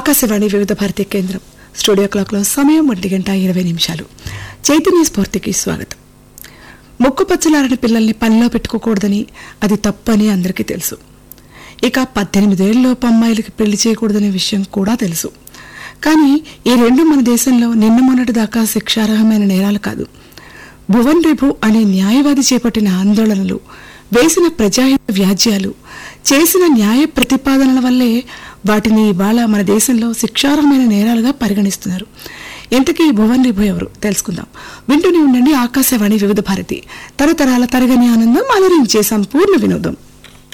ఆకాశవాణి వివిధ భారతి కేంద్రం స్టూడియో క్లాక్లో సమయం ఒంటి గంట ఇరవై నిమిషాలు చైతన్య స్ఫూర్తికి స్వాగతం ముక్కు పచ్చలారని పిల్లల్ని పనిలో పెట్టుకోకూడదని అది తప్పని అందరికీ తెలుసు ఇక పద్దెనిమిదేళ్ళలోపు అమ్మాయిలకి పెళ్లి చేయకూడదనే విషయం కూడా తెలుసు కానీ ఈ రెండు మన దేశంలో నిన్న మొన్నటి దాకా శిక్షార్హమైన నేరాలు కాదు భువన్ రిభు అనే న్యాయవాది చేపట్టిన ఆందోళనలు వేసిన ప్రజాహిత వ్యాజ్యాలు చేసిన న్యాయ ప్రతిపాదనల వల్లే వాటిని ఇవాళ మన దేశంలో శిక్షార్హమైన నేరాలుగా పరిగణిస్తున్నారు ఇంతకీ భువన్ రిభు ఎవరు తెలుసుకుందాం వింటూనే ఉండండి ఆకాశవాణి వివిధ భారతి తరతరాల తరగని ఆనందం అలరించే సంపూర్ణ వినోదం